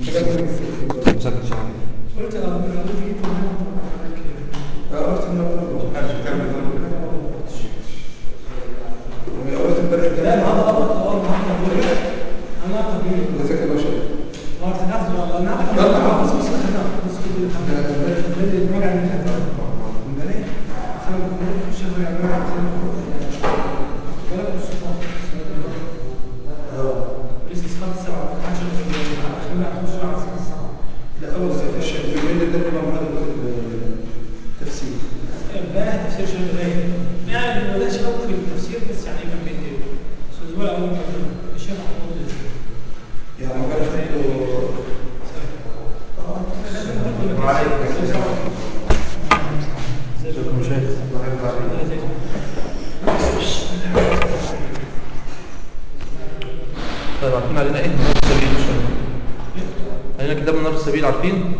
مسكت شعري قلت له من أول جيت قلت انه قلت امبارح لا هذا أبط أول ما أحنا بقول أنا قبيل جزاك الله خير ما تنافس والله أنا أنا بس بس أنا بس كده الحمد لله المرة اللي فاتت امبارح خلوا الشغل يعملوا ولا السلطان لسه خمس ساعات 10 خلينا نخش على الساعة لا اول زي فيش في الليل ده الامام هذا تفسير امبارح تفسير شيخ غير يعني ما بدأش قوي في التفسير بس يعني كان بيدي بس الاسبوع الاول كان الشيخ محمود يعني امبارح خدته شكرا شيخ طيب عارفين علينا ايه منار السبيل ان شاء الله علينا كتاب منار السبيل عارفين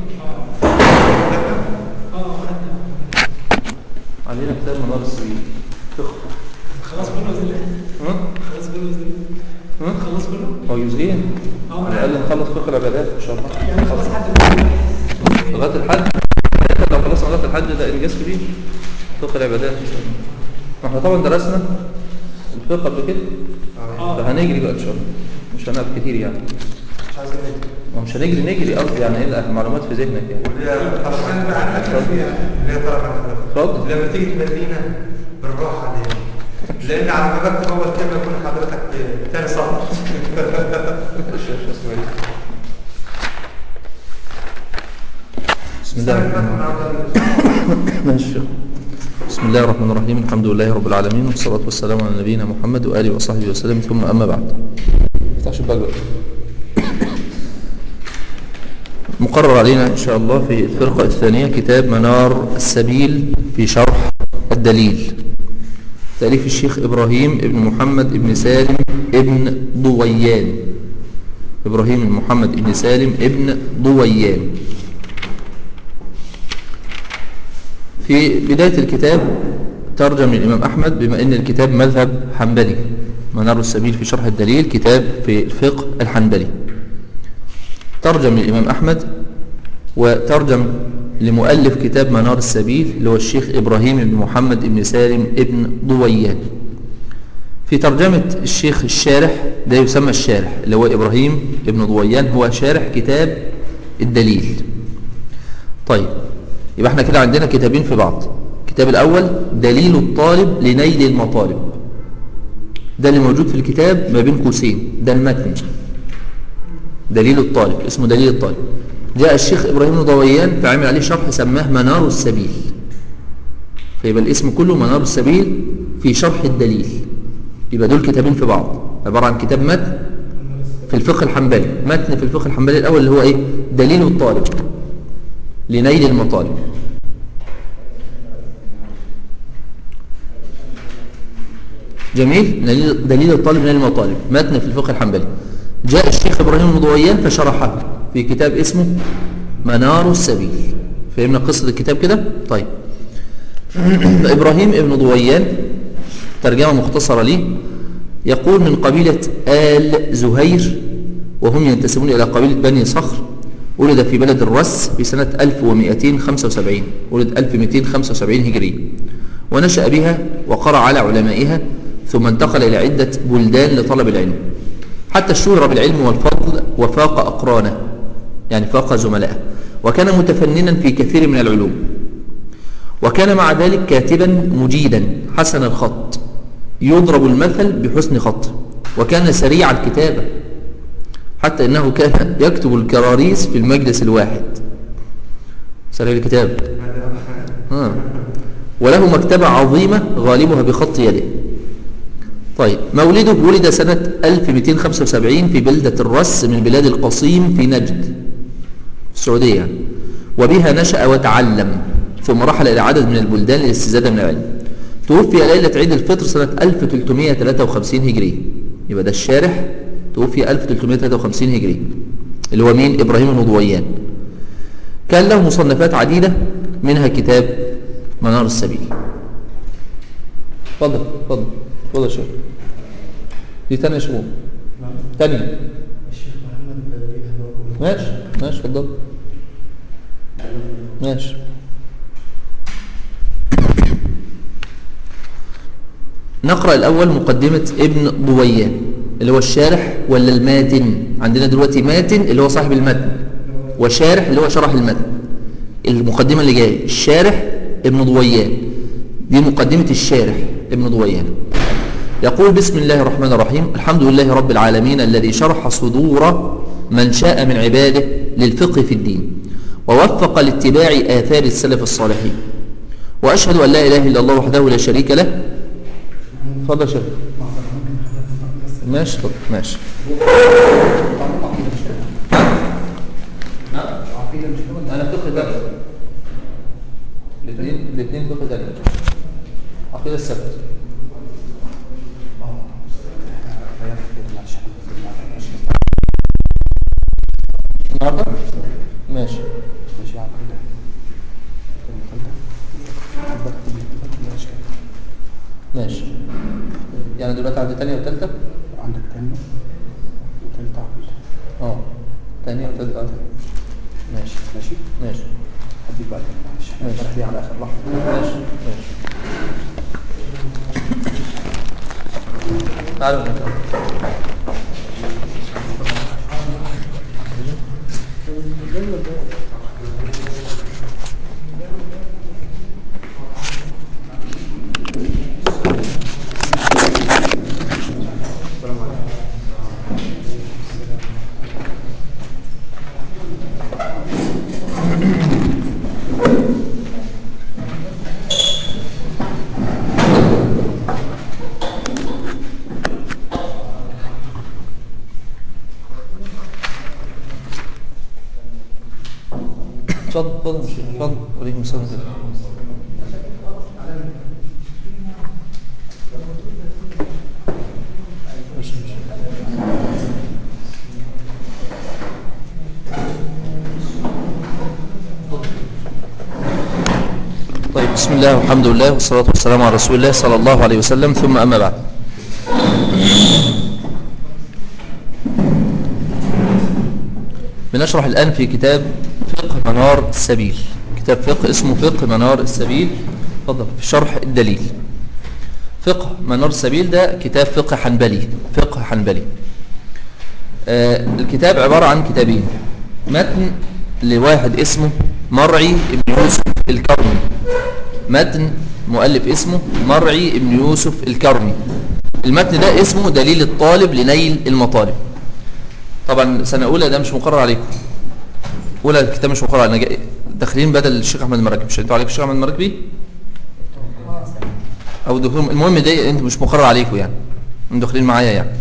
اه خدت علينا كتاب منار السبيل فقه خلاص كله زي ها خلاص كله زي ها خلاص كله هو جزئين اه على الاقل نخلص فقه العبادات ان شاء الله يعني خلاص حد لغايه الحج لو خلصنا لغايه الحج ده انجاز كبير فقه العبادات ان شاء الله ما احنا طبعا درسنا الفقه قبل كده اه فهنجري بقى ان شاء الله مش هنقعد كتير يعني مش عايز ايه ما مش هنجري نجري قصدي يعني ايه المعلومات في ذهنك يعني واللي طلب عنك اللي طلب عنك اتفضل لما تيجي تملينا بالراحه علينا لان على ما بكتب اول كلمه يكون حضرتك ثاني سطر بسم الله الرحمن الرحيم ماشي بسم الله الرحمن الرحيم الحمد لله رب العالمين والصلاة والسلام على نبينا محمد وآله وصحبه وسلم ثم أما بعد افتح شباك بقى مقرر علينا إن شاء الله في الفرقة الثانية كتاب منار السبيل في شرح الدليل تأليف الشيخ إبراهيم ابن محمد ابن سالم ابن ضويان إبراهيم بن محمد ابن سالم ابن ضويان في بداية الكتاب ترجم الإمام أحمد بما أن الكتاب مذهب حنبلي منار السبيل في شرح الدليل كتاب في الفقه الحنبلي ترجم الإمام أحمد وترجم لمؤلف كتاب منار السبيل اللي هو الشيخ إبراهيم بن محمد بن سالم ابن ضويان في ترجمة الشيخ الشارح ده يسمى الشارح اللي هو إبراهيم ابن ضويان هو شارح كتاب الدليل طيب يبقى احنا كده عندنا كتابين في بعض الكتاب الأول دليل الطالب لنيل المطالب ده اللي موجود في الكتاب ما بين قوسين ده المتن دليل الطالب اسمه دليل الطالب جاء الشيخ إبراهيم الضويان فعمل عليه شرح سماه منار السبيل فيبقى الاسم كله منار السبيل في شرح الدليل يبقى دول كتابين في بعض عبارة عن كتاب متن في الفقه الحنبلي متن في الفقه الحنبلي الأول اللي هو إيه دليل الطالب لنيل المطالب جميل دليل, دليل الطالب لنيل المطالب متن في الفقه الحنبلي جاء الشيخ إبراهيم المضويان فشرحه في كتاب اسمه منار السبيل فهمنا قصة الكتاب كده طيب إبراهيم ابن ضويان ترجمة مختصرة ليه يقول من قبيلة آل زهير وهم ينتسبون إلى قبيلة بني صخر ولد في بلد الرس في سنة 1275 ولد 1275 هجري ونشأ بها وقرأ على علمائها ثم انتقل إلى عدة بلدان لطلب العلم حتى اشتهر بالعلم والفضل وفاق أقرانه يعني فاق زملائه وكان متفننا في كثير من العلوم وكان مع ذلك كاتبا مجيدا حسن الخط يضرب المثل بحسن خط وكان سريع الكتابة حتى إنه كان يكتب الكراريس في المجلس الواحد سريع الكتابة آه. وله مكتبة عظيمة غالبها بخط يده طيب مولده ولد سنة 1275 في بلدة الرس من بلاد القصيم في نجد في السعودية وبها نشأ وتعلم ثم رحل إلى عدد من البلدان للاستزادة من العلم توفي ليلة عيد الفطر سنة 1353 هجري يبقى ده الشارح توفي 1353 هجري اللي هو مين إبراهيم النضويان كان له مصنفات عديدة منها كتاب منار السبيل اتفضل اتفضل اتفضل يا شيخ دي تانية شهور تانية الشيخ محمد ماشي ماشي اتفضل ماشي نقرأ الأول مقدمة ابن ضويان اللي هو الشارح ولا الماتن عندنا دلوقتي ماتن اللي هو صاحب المتن وشارح اللي هو شرح المتن المقدمة اللي جاية الشارح ابن ضويان دي مقدمة الشارح ابن ضويان يقول بسم الله الرحمن الرحيم الحمد لله رب العالمين الذي شرح صدور من شاء من عباده للفقه في الدين ووفق لاتباع آثار السلف الصالحين وأشهد أن لا إله إلا الله وحده لا شريك له اتفضل يا شيخ ماشي اتفضل ماشي عقيدة مش كده أنا فقه درس الاثنين الاثنين فقه درس عقيدة السبت النهارده ماشي ماشي عقيدة ماشي يعني دلوقتي عندي تانية وتالتة عندك تاني وتالتة عقيدة اه تانية وتالتة آه. ماشي ماشي ماشي هديك بقى تاني معلش احنا ماشي. امبارح دي على آخر لحظة ماشي ماشي تعالوا نتكلم. اتفضل اتفضل يا شيخ، اتفضل عليكم السلام ورحمة الله. ماشي، ماشي. طيب بسم الله والحمد لله والصلاة والسلام على رسول الله صلى الله عليه وسلم ثم أما بعد بنشرح الآن في كتاب فقه منار السبيل كتاب فقه اسمه فقه منار السبيل تفضل في شرح الدليل فقه منار السبيل ده كتاب فقه حنبلي فقه حنبلي آه الكتاب عبارة عن كتابين متن لواحد اسمه مرعي ابن يوسف الكرمي متن مؤلف اسمه مرعي ابن يوسف الكرمي المتن ده اسمه دليل الطالب لنيل المطالب طبعا سنة أولى ده مش مقرر عليكم أولى الكتاب مش مقرر علينا جاي- داخلين بدل الشيخ أحمد المراكبي مش انتوا عليكم الشيخ أحمد المراكبي أو دكتور المهم ده أنت مش مقرر عليكم يعني انتوا داخلين معايا يعني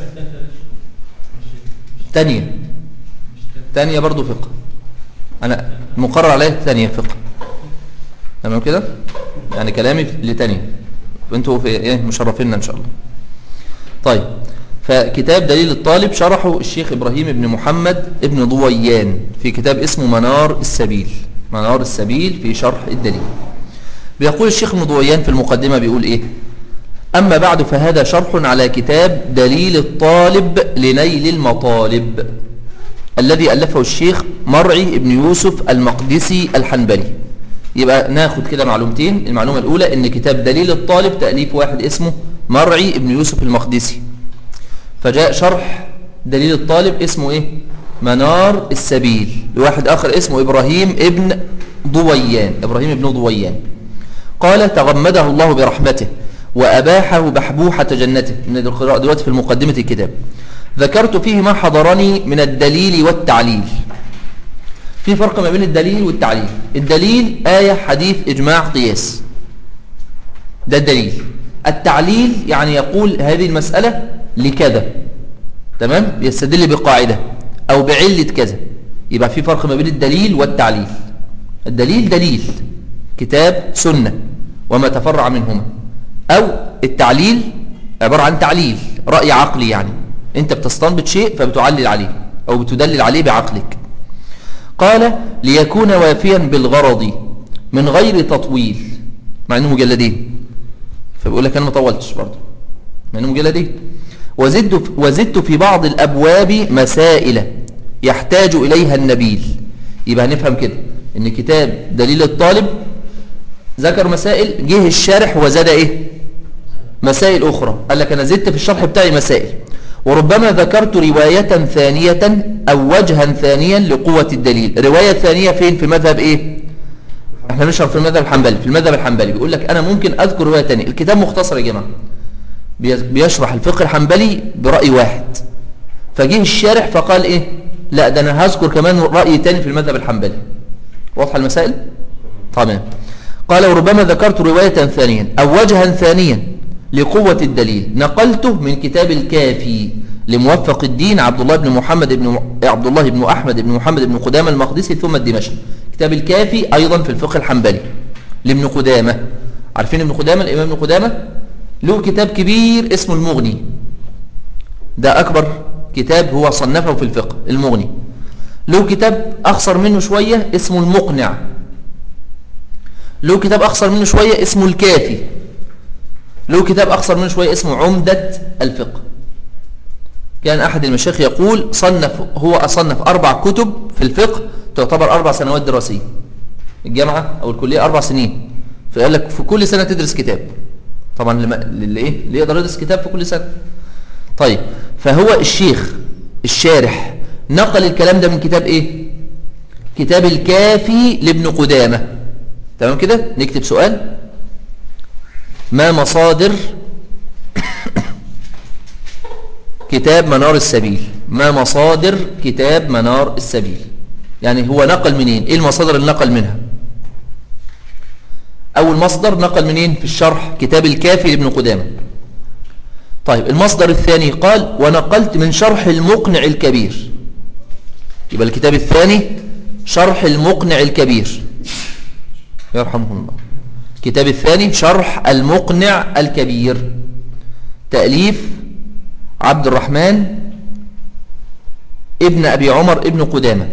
تانية تانية برضو فقه أنا مقرر عليا تانية فقه تمام كده يعني كلامي لتانية وانتوا في ايه مشرفيننا ان شاء الله طيب فكتاب دليل الطالب شرحه الشيخ إبراهيم بن محمد ابن ضويان في كتاب اسمه منار السبيل منار السبيل في شرح الدليل بيقول الشيخ ابن ضويان في المقدمة بيقول ايه أما بعد فهذا شرح على كتاب دليل الطالب لنيل المطالب الذي ألفه الشيخ مرعي ابن يوسف المقدسي الحنبلي يبقى ناخد كده معلومتين المعلومة الأولى إن كتاب دليل الطالب تأليف واحد اسمه مرعي ابن يوسف المقدسي فجاء شرح دليل الطالب اسمه ايه منار السبيل لواحد آخر اسمه إبراهيم ابن ضويان إبراهيم ابن ضويان قال تغمده الله برحمته وأباحه بحبوحة جنته من القراءة دلوقتي في المقدمة الكتاب ذكرت فيه ما حضرني من الدليل والتعليل في فرق ما بين الدليل والتعليل الدليل آية حديث إجماع قياس ده الدليل التعليل يعني يقول هذه المسألة لكذا تمام يستدل بقاعدة أو بعلة كذا يبقى في فرق ما بين الدليل والتعليل الدليل دليل كتاب سنة وما تفرع منهما أو التعليل عبارة عن تعليل رأي عقلي يعني أنت بتستنبط شيء فبتعلل عليه أو بتدلل عليه بعقلك قال ليكون وافيا بالغرض من غير تطويل مع انه مجلدين فبيقول لك انا ما طولتش برضه مع انه مجلدين وزدت وزدت في بعض الابواب مسائل يحتاج إليها النبيل يبقى هنفهم كده ان كتاب دليل الطالب ذكر مسائل جه الشارح وزاد ايه مسائل أخرى قال لك أنا زدت في الشرح بتاعي مسائل وربما ذكرت رواية ثانية أو وجها ثانيا لقوة الدليل رواية ثانية فين في مذهب إيه احنا نشرح في المذهب الحنبلي في المذهب الحنبلي بيقول لك أنا ممكن أذكر رواية ثانية الكتاب مختصر يا جماعة بي- بيشرح الفقه الحنبلي برأي واحد فجه الشارح فقال إيه لا ده أنا هذكر كمان رأي تاني في المذهب الحنبلي واضحة المسائل تمام قال وربما ذكرت رواية ثانيا أو وجها ثانيا لقوة الدليل نقلته من كتاب الكافي لموفق الدين عبد الله بن محمد بن عبد الله بن أحمد بن محمد بن قدامة المقدسي ثم الدمشقي كتاب الكافي أيضا في الفقه الحنبلي لابن قدامة عارفين ابن قدامة الإمام ابن قدامة له كتاب كبير اسمه المغني ده أكبر كتاب هو صنفه في الفقه المغني له كتاب أخصر منه شوية اسمه المقنع له كتاب أخصر منه شوية اسمه الكافي له كتاب أخصر منه شوية اسمه عمدة الفقه كان أحد المشايخ يقول صنف هو أصنف أربع كتب في الفقه تعتبر أربع سنوات دراسية الجامعة أو الكلية أربع سنين فقال لك في كل سنة تدرس كتاب طبعا لما اللي إيه اللي يقدر يدرس كتاب في كل سنة طيب فهو الشيخ الشارح نقل الكلام ده من كتاب إيه كتاب الكافي لابن قدامة تمام كده نكتب سؤال ما مصادر كتاب منار السبيل ما مصادر كتاب منار السبيل يعني هو نقل منين ايه المصادر اللي نقل منها اول مصدر نقل منين في الشرح كتاب الكافي لابن قدامة طيب المصدر الثاني قال ونقلت من شرح المقنع الكبير يبقى الكتاب الثاني شرح المقنع الكبير يرحمه الله الكتاب الثاني شرح المقنع الكبير تأليف عبد الرحمن ابن أبي عمر ابن قدامة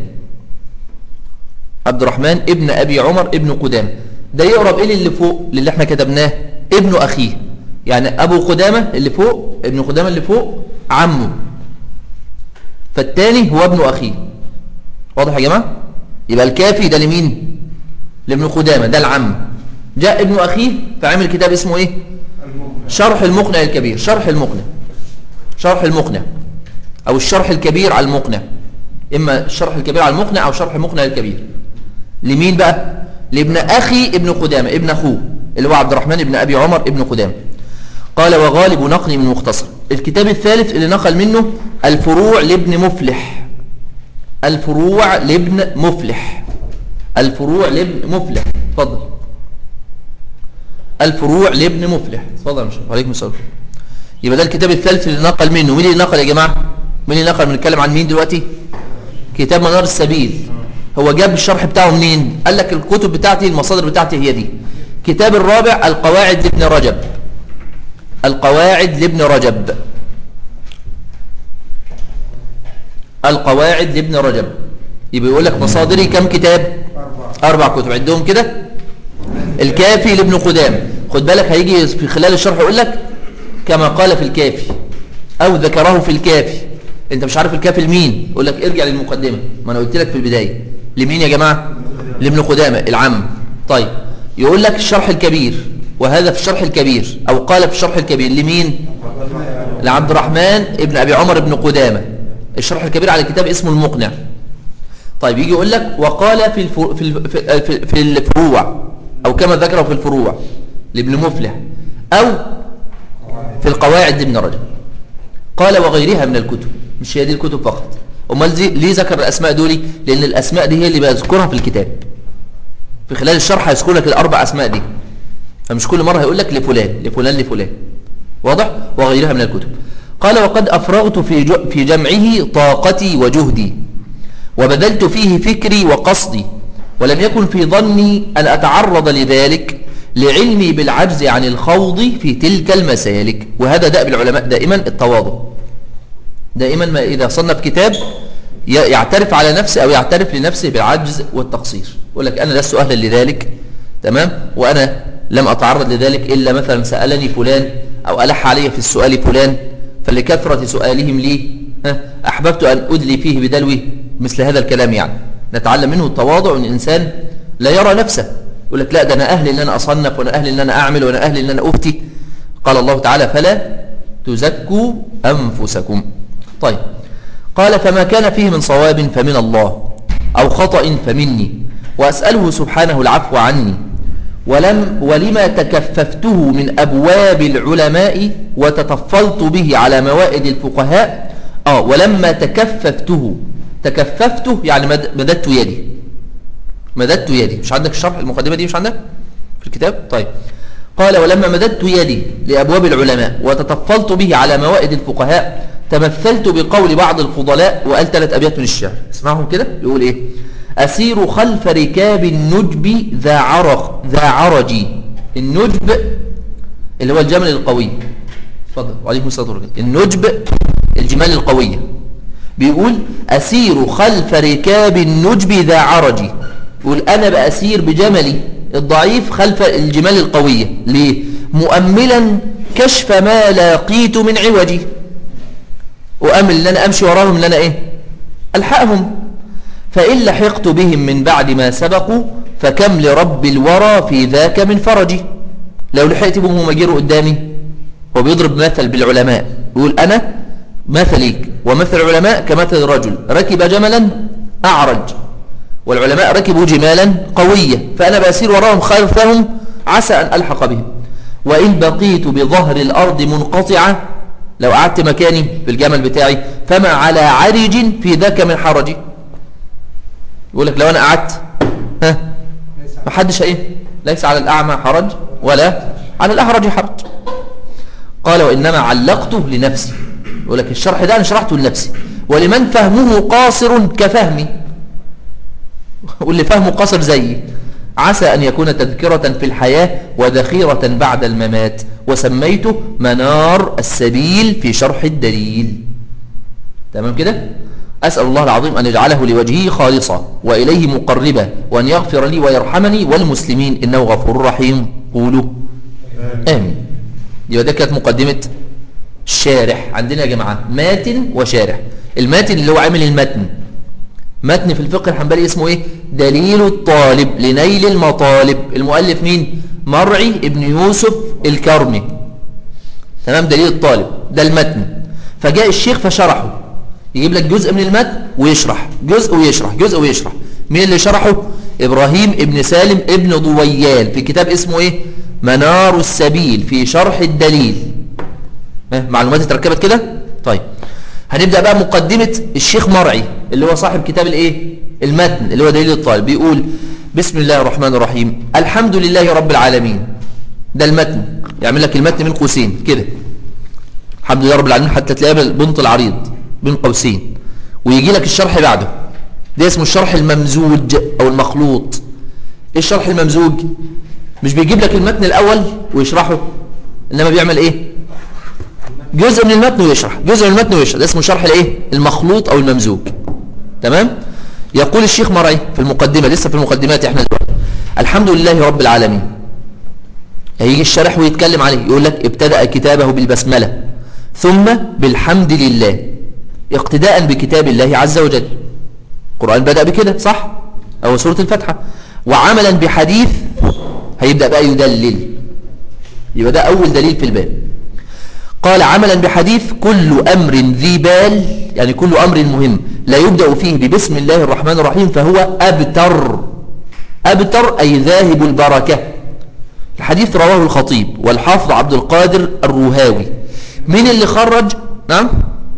عبد الرحمن ابن أبي عمر ابن قدامة ده يقرب إيه اللي فوق للي احنا كتبناه ابن أخيه يعني أبو قدامة اللي فوق ابن قدامة اللي فوق عمه فالتاني هو ابن أخيه واضح يا جماعة يبقى الكافي ده لمين لابن قدامة ده العم جاء ابن أخيه فعمل كتاب اسمه ايه شرح المقنع الكبير شرح المقنع شرح المقنع او الشرح الكبير على المقنع اما الشرح الكبير على المقنع او شرح المقنع الكبير لمين بقى لابن اخي ابن قدامة ابن اخوه اللي هو عبد الرحمن ابن ابي عمر ابن قدامة قال وغالب نقلي من مختصر الكتاب الثالث اللي نقل منه الفروع لابن مفلح الفروع لابن مفلح الفروع لابن مفلح اتفضل الفروع لابن مفلح اتفضل يا شيخ وعليكم السلام يبقى ده الكتاب الثالث اللي نقل منه مين اللي نقل يا جماعه مين اللي نقل بنتكلم عن مين دلوقتي كتاب منار السبيل هو جاب الشرح بتاعه منين قال لك الكتب بتاعتي المصادر بتاعتي هي دي كتاب الرابع القواعد لابن رجب القواعد لابن رجب القواعد لابن رجب يبقى يقول لك مصادري كم كتاب اربع كتب عندهم كده الكافي لابن قدام خد بالك هيجي في خلال الشرح يقول لك كما قال في الكافي او ذكره في الكافي انت مش عارف الكافي لمين يقول لك ارجع للمقدمه ما انا قلت لك في البدايه لمين يا جماعه لابن قدامه العم طيب يقول لك الشرح الكبير وهذا في الشرح الكبير او قال في الشرح الكبير لمين لعبد الرحمن ابن ابي عمر ابن قدامه الشرح الكبير على كتاب اسمه المقنع طيب يجي يقول لك وقال في الفرو في الف- في في- في الفروع او كما ذكره في الفروع لابن مفلح او في القواعد لابن رجب قال وغيرها من الكتب مش هي دي الكتب فقط امال زي ليه ذكر الاسماء دولي لان الاسماء دي هي اللي بيذكرها في الكتاب في خلال الشرح هيذكر لك الاربع اسماء دي فمش كل مره هيقول لك لفلان لفلان لفلان واضح وغيرها من الكتب قال وقد افرغت في جو- في جمعه طاقتي وجهدي وبذلت فيه فكري وقصدي ولم يكن في ظني أن أتعرض لذلك لعلمي بالعجز عن الخوض في تلك المسالك وهذا دأب العلماء دائما التواضع دائما ما إذا صنف كتاب ي- يعترف على نفسه أو يعترف لنفسه بالعجز والتقصير يقول لك أنا لست أهلا لذلك تمام وأنا لم أتعرض لذلك إلا مثلا سألني فلان أو ألح علي في السؤال فلان فلكثرة سؤالهم لي ها، أحببت أن أدلي فيه بدلوي مثل هذا الكلام يعني نتعلم منه التواضع ان الانسان لا يرى نفسه يقول لك لا ده انا اهل ان انا اصنف وانا اهل ان انا اعمل وانا اهل ان انا افتي قال الله تعالى فلا تزكوا انفسكم طيب قال فما كان فيه من صواب فمن الله او خطأ فمني واساله سبحانه العفو عني ولم ولما تكففته من أبواب العلماء وتطفلت به على موائد الفقهاء آه ولما تكففته تكففته يعني مد- مددت يدي مددت يدي مش عندك الشرح المقدمة دي مش عندك في الكتاب طيب قال ولما مددت يدي لأبواب العلماء وتطفلت به على موائد الفقهاء تمثلت بقول بعض الفضلاء وقال ثلاث أبيات من الشعر اسمعهم كده يقول إيه أسير خلف ركاب النجب ذا عرق ذا عرج النجب اللي هو الجمل القوي اتفضل وعليكم السلام ورحمة الله النجب الجمال القوية بيقول أسير خلف ركاب النجب ذا عرج يقول أنا بأسير بجملي الضعيف خلف الجمال القوية ليه؟ مؤملا كشف ما لاقيت من عوجي وأمل أن أنا أمشي وراهم أن أنا إيه ألحقهم فإن لحقت بهم من بعد ما سبقوا فكم لرب الورى في ذاك من فرجي لو لحقت بهم وما جيروا قدامي هو بيضرب مثل بالعلماء يقول أنا مثلك ومثل العلماء كمثل رجل ركب جملا أعرج والعلماء ركبوا جمالا قوية فأنا بأسير وراهم خلفهم عسى أن ألحق بهم وإن بقيت بظهر الأرض منقطعة لو قعدت مكاني في الجمل بتاعي فما على عرج في ذاك من حرجي يقول لك لو أنا قعدت ها ما حدش ايه ليس على الأعمى حرج ولا على الأحرج حرج قال وإنما علقته لنفسي يقول لك الشرح ده أنا شرحته لنفسي ولمن فهمه قاصر كفهمي واللي فهمه قاصر زيي عسى أن يكون تذكرة في الحياة وذخيرة بعد الممات وسميته منار السبيل في شرح الدليل تمام كده أسأل الله العظيم أن يجعله لوجهه خالصا وإليه مقربا وأن يغفر لي ويرحمني والمسلمين إنه غفور رحيم قولوا آمين يبقى ده كانت مقدمة الشارح عندنا يا جماعة ماتن وشارح الماتن اللي هو عامل المتن متن في الفقه الحنبلي اسمه ايه دليل الطالب لنيل المطالب المؤلف مين مرعي ابن يوسف الكرمي تمام دليل الطالب ده المتن فجاء الشيخ فشرحه يجيب لك جزء من المتن ويشرح جزء ويشرح جزء ويشرح مين اللي شرحه ابراهيم ابن سالم ابن ضويال في كتاب اسمه ايه منار السبيل في شرح الدليل ها، معلومات اتركبت كده طيب هنبدأ بقى مقدمة الشيخ مرعي اللي هو صاحب كتاب الايه المتن اللي هو دليل الطالب بيقول بسم الله الرحمن الرحيم الحمد لله رب العالمين ده المتن يعمل لك المتن من قوسين كده الحمد لله رب العالمين حتى تلاقيها بالبنط العريض بين قوسين ويجي لك الشرح بعده ده اسمه الشرح الممزوج او المخلوط ايه الشرح الممزوج مش بيجيب لك المتن الاول ويشرحه انما بيعمل ايه جزء من المتن ويشرح جزء من المتن ويشرح ده اسمه شرح الايه المخلوط او الممزوج تمام يقول الشيخ مرعي في المقدمة لسه في المقدمات احنا دلوقتي الحمد لله رب العالمين هيجي الشرح ويتكلم عليه يقول لك ابتدأ كتابه بالبسملة ثم بالحمد لله اقتداء بكتاب الله عز وجل القرآن بدأ بكده صح أو سورة الفتحة وعملا بحديث هيبدأ بقى يدلل يبقى ده أول دليل في الباب قال عملا بحديث كل أمر ذي بال يعني كل أمر مهم لا يبدأ فيه ببسم الله الرحمن الرحيم فهو أبتر أبتر أي ذاهب البركة الحديث رواه الخطيب والحافظ عبد القادر الروهاوي مين اللي خرج نعم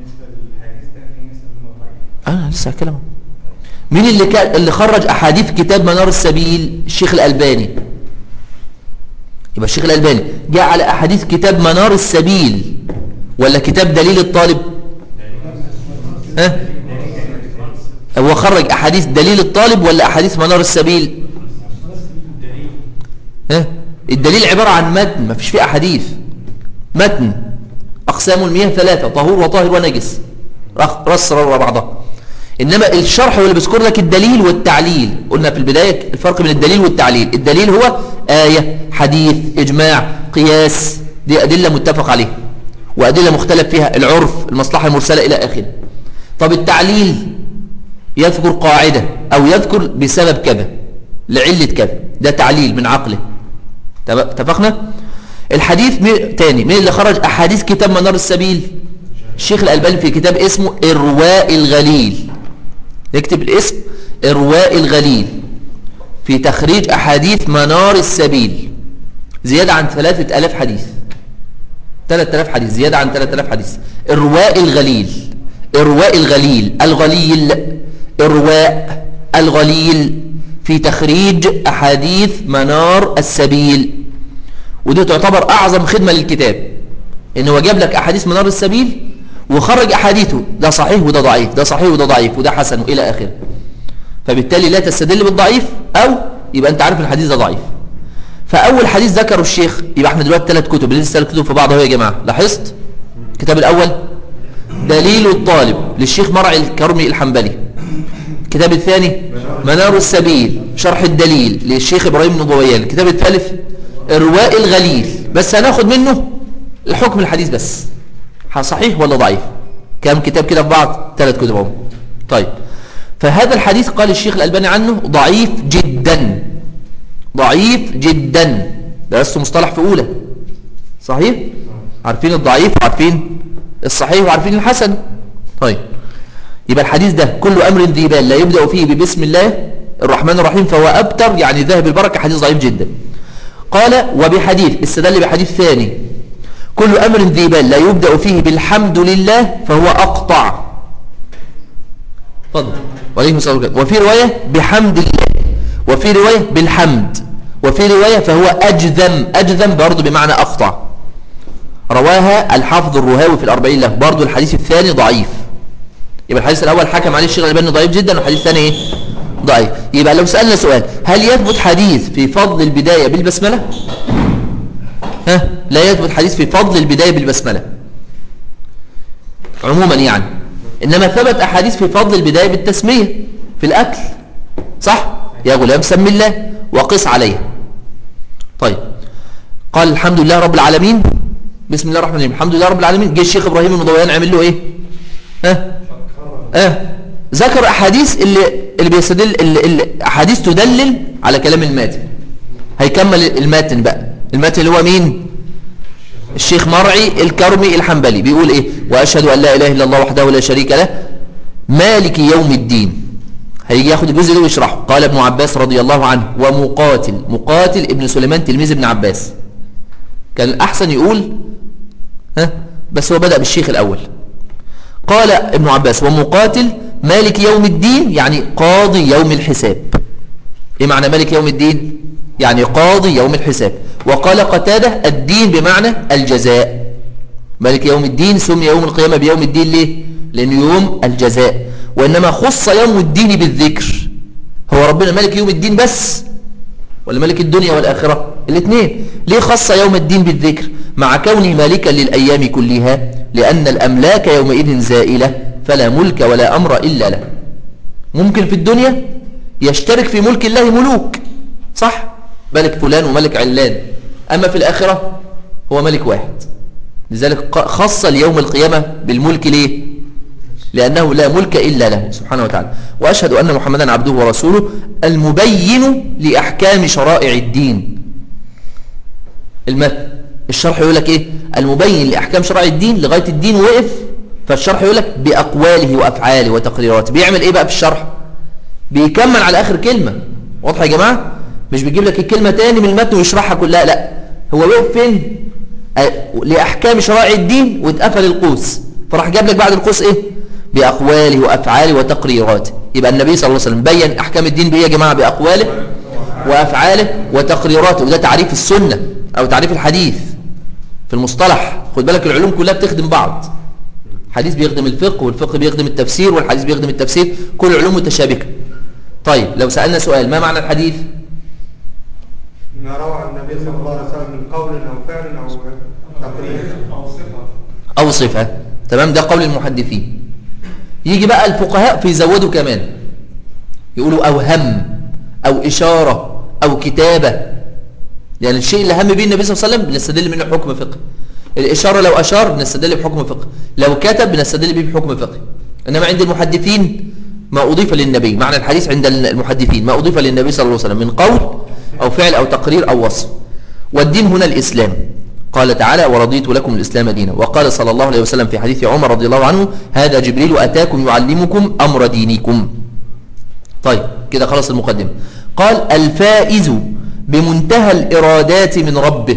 أنا لسه هكلمه مين اللي كان اللي خرج أحاديث كتاب منار السبيل الشيخ الألباني يبقى الشيخ الألباني جاء على أحاديث كتاب منار السبيل ولا كتاب دليل الطالب ها هو خرج أحاديث دليل الطالب ولا أحاديث منار السبيل ها الدليل عبارة عن متن ما فيش فيه أحاديث متن أقسام المياه ثلاثة طهور وطاهر ونجس رص ورا بعضها إنما الشرح هو اللي بيذكر لك الدليل والتعليل قلنا في البداية الفرق بين الدليل والتعليل الدليل هو آية حديث إجماع قياس دي أدلة متفق عليها وأدلة مختلف فيها العرف المصلحة المرسلة إلى آخره طب التعليل يذكر قاعدة أو يذكر بسبب كذا لعلة كذا ده تعليل من عقله تب- اتفقنا الحديث مي... تاني مين اللي خرج أحاديث كتاب منار السبيل الشيخ الألباني في كتاب اسمه إرواء الغليل نكتب الاسم إرواء الغليل في تخريج أحاديث منار السبيل زيادة عن ثلاثة ألاف حديث ثلاثة ألاف حديث زيادة عن ثلاثة ألاف حديث إرواء الغليل إرواء الغليل الغليل إرواء الغليل في تخريج أحاديث منار السبيل ودي تعتبر أعظم خدمة للكتاب إن هو جاب لك أحاديث منار السبيل وخرج أحاديثه ده صحيح وده ضعيف ده صحيح وده ضعيف وده حسن وإلى آخره فبالتالي لا تستدل بالضعيف أو يبقى أنت عارف الحديث ده ضعيف فأول حديث ذكره الشيخ يبقى احنا دلوقتي ثلاث كتب لسه ثلاث كتب في بعض اهو يا جماعة لاحظت الكتاب الأول دليل الطالب للشيخ مرعي الكرمي الحنبلي الكتاب الثاني منار السبيل شرح الدليل للشيخ إبراهيم بن ضويان الكتاب الثالث إرواء الغليل بس هناخد منه الحكم الحديث بس صحيح ولا ضعيف كم كتاب كده في بعض ثلاث كتب اهو طيب فهذا الحديث قال الشيخ الألباني عنه ضعيف جدا ضعيف جدا درست مصطلح في أولى صحيح عارفين الضعيف وعارفين الصحيح وعارفين الحسن طيب يبقى الحديث ده كل أمر ذي بال لا يبدأ فيه ببسم الله الرحمن الرحيم فهو أبتر يعني ذهب البركة حديث ضعيف جدا قال وبحديث استدل بحديث ثاني كل أمر ذي بال لا يبدأ فيه بالحمد لله فهو أقطع تفضل وعليكم السلام ورحمة الله. وفي رواية بحمد الله وفي رواية بالحمد وفي رواية فهو أجذم أجذم برضه بمعنى أقطع رواها الحافظ الرهاوي في الأربعين له برضه الحديث الثاني ضعيف يبقى الحديث الأول حكم عليه الشيخ الألباني ضعيف جدا والحديث الثاني إيه؟ ضعيف يبقى لو سألنا سؤال هل يثبت حديث في فضل البداية بالبسملة ها لا يثبت حديث في فضل البداية بالبسملة عموما يعني إنما ثبت أحاديث في فضل البداية بالتسمية في الأكل صح يا غلام سم الله وقس عليه طيب قال الحمد لله رب العالمين بسم الله الرحمن الرحيم الحمد لله رب العالمين جه الشيخ ابراهيم المضويان عمل له ايه ها اه ذكر احاديث اللي اللي بيستدل اللي, اللي احاديث تدلل على كلام الماتن هيكمل الماتن بقى الماتن اللي هو مين الشيخ مرعي الكرمي الحنبلي بيقول ايه واشهد ان لا اله الا الله وحده لا شريك له مالك يوم الدين هيجي ياخد الجزء ده ويشرحه قال ابن عباس رضي الله عنه ومقاتل مقاتل ابن سليمان تلميذ ابن عباس كان الأحسن يقول ها بس هو بدأ بالشيخ الأول قال ابن عباس ومقاتل مالك يوم الدين يعني قاضي يوم الحساب ايه معنى مالك يوم الدين يعني قاضي يوم الحساب وقال قتادة الدين بمعنى الجزاء مالك يوم الدين سمي يوم القيامة بيوم الدين ليه لأنه يوم الجزاء وإنما خص يوم الدين بالذكر هو ربنا ملك يوم الدين بس ولا ملك الدنيا والآخرة الاثنين ليه خص يوم الدين بالذكر مع كونه مالكا للأيام كلها لأن الأملاك يومئذ زائلة فلا ملك ولا أمر إلا له ممكن في الدنيا يشترك في ملك الله ملوك صح ملك فلان وملك علان أما في الآخرة هو ملك واحد لذلك خص اليوم القيامة بالملك ليه لأنه لا ملك إلا له سبحانه وتعالى وأشهد أن محمدا عبده ورسوله المبين لأحكام شرائع الدين المثل الشرح يقول لك إيه المبين لأحكام شرائع الدين لغاية الدين وقف فالشرح يقول لك بأقواله وأفعاله وتقريراته بيعمل إيه بقى في الشرح بيكمل على آخر كلمة واضح يا جماعة مش بيجيب لك الكلمة تاني من المتن ويشرحها كلها لا هو وقف فين لأحكام شرائع الدين واتقفل القوس فراح جاب لك بعد القوس إيه بأقواله وأفعاله وتقريراته يبقى النبي صلى الله عليه وسلم بين أحكام الدين بإيه يا جماعة بأقواله وأفعاله وتقريراته وده تعريف السنة أو تعريف الحديث في المصطلح خد بالك العلوم كلها بتخدم بعض حديث بيخدم الفقه والفقه بيخدم التفسير والحديث بيخدم التفسير كل العلوم متشابكة طيب لو سألنا سؤال ما معنى الحديث ما روى عن النبي صلى الله عليه وسلم من قول أو فعل أو تقرير أو صفة تمام ده قول المحدثين يجي بقى الفقهاء فيزودوا كمان يقولوا أو هم أو إشارة أو كتابة يعني الشيء اللي هم به النبي صلى الله عليه وسلم بنستدل منه حكم فقه الإشارة لو أشار بنستدل بحكم فقه لو كتب بنستدل به بحكم فقه إنما عند المحدثين ما أضيف للنبي معنى الحديث عند المحدثين ما أضيف للنبي صلى الله عليه وسلم من قول أو فعل أو تقرير أو وصف والدين هنا الإسلام قال تعالى ورضيت لكم الإسلام دينا وقال صلى الله عليه وسلم في حديث عمر رضي الله عنه هذا جبريل أتاكم يعلمكم أمر دينكم طيب كده خلص المقدمة قال الفائز بمنتهى الإرادات من ربه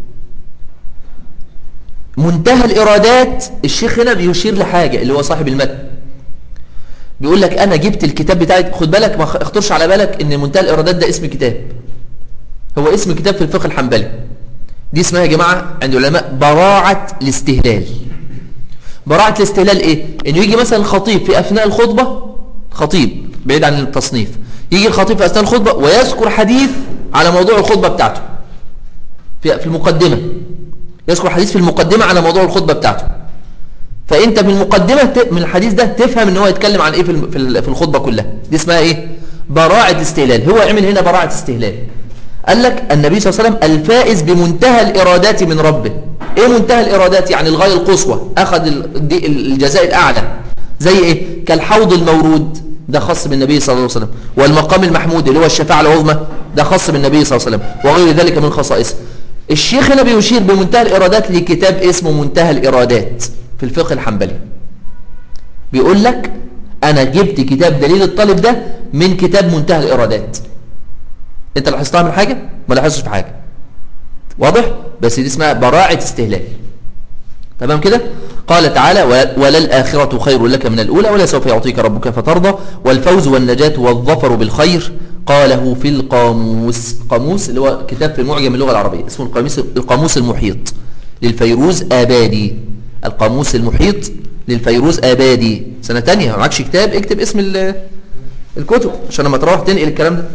منتهى الإرادات الشيخ هنا بيشير لحاجة اللي هو صاحب المتن بيقول لك أنا جبت الكتاب بتاعي خد بالك ما اخطرش على بالك إن منتهى الإرادات ده اسم كتاب هو اسم كتاب في الفقه الحنبلي دي اسمها يا جماعة عند العلماء براعة الاستهلال براعة الاستهلال ايه انه يجي مثلا الخطيب في اثناء الخطبة خطيب بعيد عن التصنيف يجي الخطيب في اثناء الخطبة ويذكر حديث على موضوع الخطبة بتاعته في في المقدمة يذكر حديث في المقدمة على موضوع الخطبة بتاعته فانت من المقدمة ت- من الحديث ده تفهم ان هو يتكلم عن ايه في الم- في ال- في الخطبة كلها دي اسمها ايه براعة استهلال هو عمل هنا براعة استهلال قال لك النبي صلى الله عليه وسلم الفائز بمنتهى الإرادات من ربه ايه منتهى الإرادات يعني الغاية القصوى أخذ ال- دي- الجزاء الأعلى زي ايه كالحوض المورود ده خاص بالنبي صلى الله عليه وسلم والمقام المحمود اللي هو الشفاعة العظمى ده خاص بالنبي صلى الله عليه وسلم وغير ذلك من خصائصه الشيخ هنا بيشير بمنتهى الإرادات لكتاب اسمه منتهى الإرادات في الفقه الحنبلي بيقول لك أنا جبت كتاب دليل الطالب ده من كتاب منتهى الإرادات انت لاحظتها من حاجة ما لاحظتش في حاجة واضح بس دي اسمها براعة استهلال تمام كده قال تعالى و- وللآخرة خير لك من الأولى ولا سوف يعطيك ربك فترضى والفوز والنجاة والظفر بالخير قاله في القاموس قاموس اللي هو كتاب في معجم اللغة العربية اسمه القاموس, القاموس المحيط للفيروز آبادي القاموس المحيط للفيروز آبادي سنة تانية معكش كتاب اكتب اسم ال- الكتب عشان لما تروح تنقل الكلام ده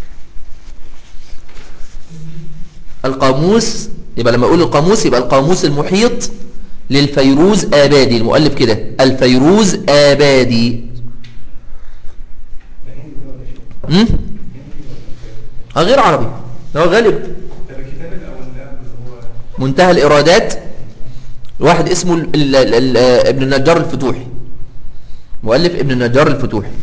القاموس يبقى لما اقول القاموس يبقى القاموس المحيط للفيروز آبادي المؤلف كده الفيروز آبادي امم آه، غير عربي هو غالب الكتاب الاول ده اللي هو منتهى الإرادات واحد اسمه ال ال ال ال ابن النجار الفتوحي مؤلف ابن النجار الفتوحي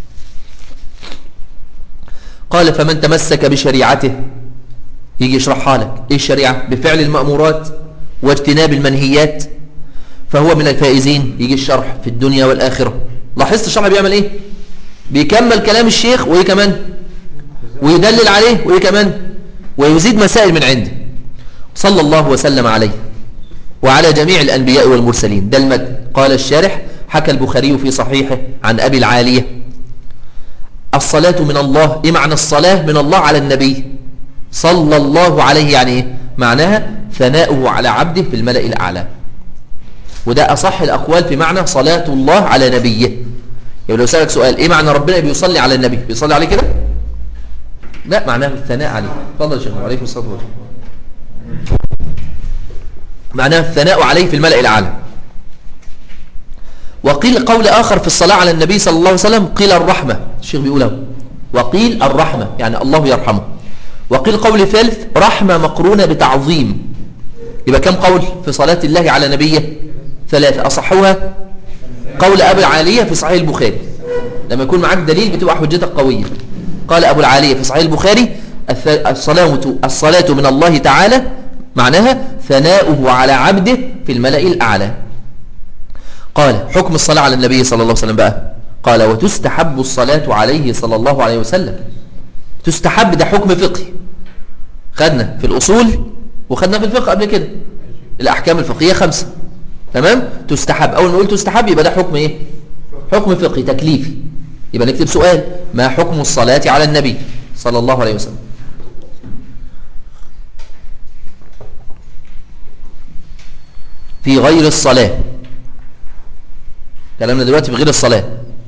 قال فمن تمسك بشريعته يجي يشرحها لك ايه الشريعة بفعل المأمورات واجتناب المنهيات فهو من الفائزين يجي الشرح في الدنيا والآخرة لاحظت الشرح بيعمل ايه بيكمل كلام الشيخ وايه كمان ويدلل عليه وايه كمان ويزيد مسائل من عنده صلى الله وسلم عليه وعلى جميع الأنبياء والمرسلين ده المد قال الشارح حكى البخاري في صحيحه عن أبي العالية الصلاة من الله إيه معنى الصلاة من الله على النبي صلى الله عليه يعني إيه معناها ثناؤه على عبده في الملأ الأعلى وده أصح الأقوال في معنى صلاة الله على نبيه يعني لو سألك سؤال إيه معنى ربنا بيصلي على النبي بيصلي عليه كده لا معناه الثناء عليه تفضل يا شيخ وعليكم الصلاة والسلام معناه الثناء عليه في الملأ الأعلى وقيل قول آخر في الصلاة على النبي صلى الله عليه وسلم قيل الرحمة الشيخ بيقوله وقيل الرحمة يعني الله يرحمه وقيل قول ثالث رحمة مقرونة بتعظيم يبقى كم قول في صلاة الله على نبيه ثلاثة أصحوها قول أبو العالية في صحيح البخاري لما يكون معاك دليل بتبقى حجتك قوية قال أبو العالية في صحيح البخاري الث- الصلاة الصلاة من الله تعالى معناها ثناؤه على عبده في الملأ الأعلى قال حكم الصلاة على النبي صلى الله عليه وسلم بقى قال وتستحب الصلاة عليه صلى الله عليه وسلم تستحب ده حكم فقهي خدنا في الأصول وخدنا في الفقه قبل كده الأحكام الفقهية خمسة تمام تستحب أول ما قلت تستحب يبقى ده حكم إيه حكم فقهي تكليفي يبقى نكتب سؤال ما حكم الصلاة على النبي صلى الله عليه وسلم في غير الصلاة كلامنا دلوقتي في غير الصلاة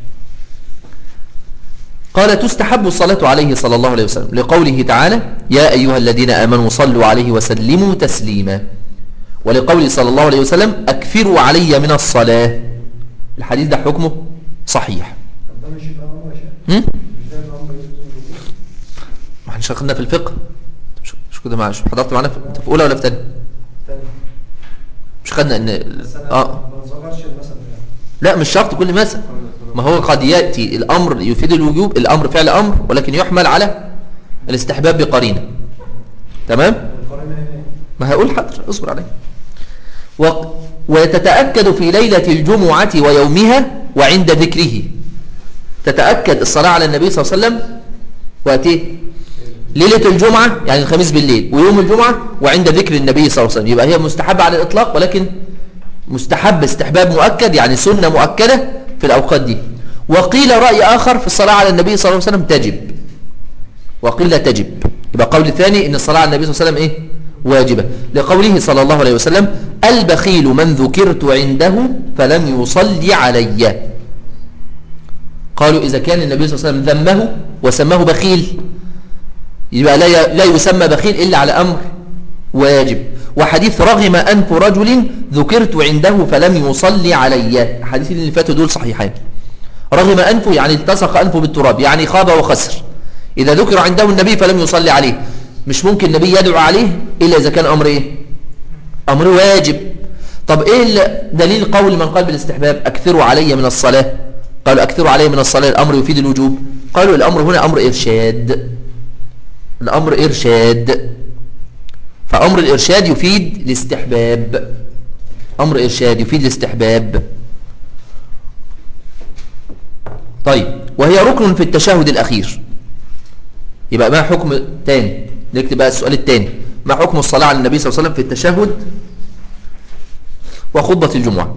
قال تستحب الصلاة عليه صلى الله عليه وسلم لقوله تعالى يا أيها الذين آمنوا صلوا عليه وسلموا تسليما ولقوله صلى الله عليه وسلم أكثروا علي من الصلاة الحديث ده حكمه صحيح طب ده مش يبقى امر يا شيخ هم؟ مش ده يبقى امر يلزم الوقوف ما احنا خدنا في الفقه مش مش كده معلش حضرت معانا في انت في اولى ولا في ثانيه تاني مش خدنا ان بس انا اه ما ذكرش المثل ده لا مش شرط كل مثل ما هو قد يأتي الأمر يفيد الوجوب الأمر فعل أمر ولكن يحمل على الاستحباب بقرينة تمام ما هقول حاضر اصبر عليه و... وتتأكد في ليلة الجمعة ويومها وعند ذكره تتأكد الصلاة على النبي صلى الله عليه وسلم وقت ايه ليلة الجمعة يعني الخميس بالليل ويوم الجمعة وعند ذكر النبي صلى الله عليه وسلم يبقى هي مستحبة على الإطلاق ولكن مستحب استحباب مؤكد يعني سنة مؤكدة في الأوقات دي وقيل رأي آخر في الصلاة على النبي صلى الله عليه وسلم تجب وقيل لا تجب يبقى قول الثاني ان الصلاة على النبي صلى الله عليه وسلم ايه واجبة لقوله صلى الله عليه وسلم البخيل من ذكرت عنده فلم يصلي علي قالوا إذا كان النبي صلى الله عليه وسلم ذمه وسماه بخيل يبقى لا ي- لا يسمى بخيل إلا على أمر واجب وحديث رغم أنف رجل ذكرت عنده فلم يصلي علي الحديث اللي فاتوا دول صحيحين رغم أنفه يعني التصق أنفه بالتراب يعني خاب وخسر إذا ذكر عنده النبي فلم يصلي عليه مش ممكن النبي يدعو عليه إلا إذا كان أمر إيه أمر واجب طب إيه ال- دليل قول من قال بالاستحباب أكثروا علي من الصلاة قالوا أكثروا علي من الصلاة الأمر يفيد الوجوب قالوا الأمر هنا أمر إرشاد الأمر إرشاد فأمر الإرشاد يفيد الاستحباب أمر إرشاد يفيد الاستحباب طيب وهي ركن في التشهد الأخير يبقى ما حكم تاني نكتب بقى السؤال التاني ما حكم الصلاة على النبي صلى الله عليه وسلم في التشهد وخطبة الجمعة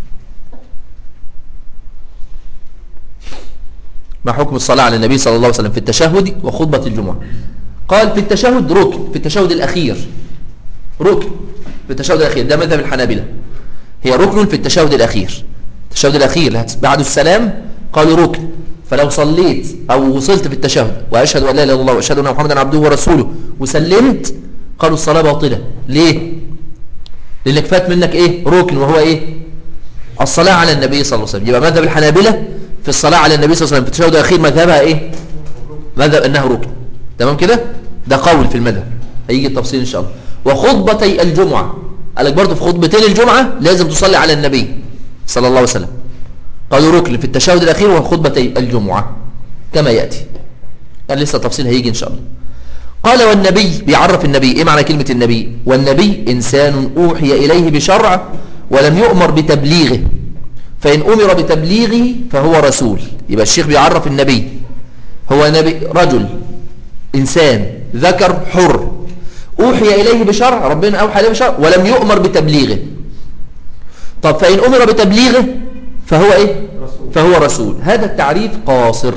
ما حكم الصلاة على النبي صلى الله عليه وسلم في التشهد وخطبة الجمعة قال في التشهد ركن في التشهد الأخير ركن في التشهد الأخير ده مذهب الحنابلة هي ركن في التشهد الأخير التشهد الأخير بعد السلام قالوا ركن فلو صليت أو وصلت في التشهد وأشهد أن لا إله إلا الله وأشهد أن محمدا عبده ورسوله وسلمت قالوا الصلاة باطلة ليه؟ لأنك فات منك إيه؟ ركن وهو إيه؟ الصلاة على النبي صلى الله عليه وسلم يبقى مذهب الحنابلة في الصلاة على النبي صلى الله عليه وسلم في التشهد الأخير مذهبها إيه؟ مذهب أنها ركن تمام كده؟ ده قول في المذهب هيجي التفصيل إن شاء الله وخطبتي الجمعة قال لك برضه في خطبتين الجمعة لازم تصلي على النبي صلى الله عليه وسلم قالوا ركن في التشهد الأخير وخطبتي الجمعة كما يأتي قال لسه تفصيل هيجي إن شاء الله قال والنبي بيعرف النبي إيه معنى كلمة النبي والنبي إنسان أوحي إليه بشرع ولم يؤمر بتبليغه فإن أمر بتبليغه فهو رسول يبقى الشيخ بيعرف النبي هو نبي رجل إنسان ذكر حر أوحي إليه بشرع ربنا أوحى إليه بشرع ولم يؤمر بتبليغه طب فإن أمر بتبليغه فهو إيه فهو رسول هذا التعريف قاصر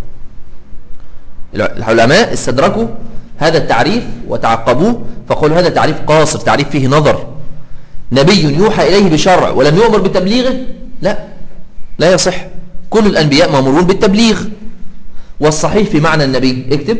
العلماء استدركوا هذا التعريف وتعقبوه فقالوا هذا تعريف قاصر تعريف فيه نظر نبي يوحى إليه بشرع ولم يؤمر بتبليغه لا لا يصح كل الأنبياء مأمورون بالتبليغ والصحيح في معنى النبي اكتب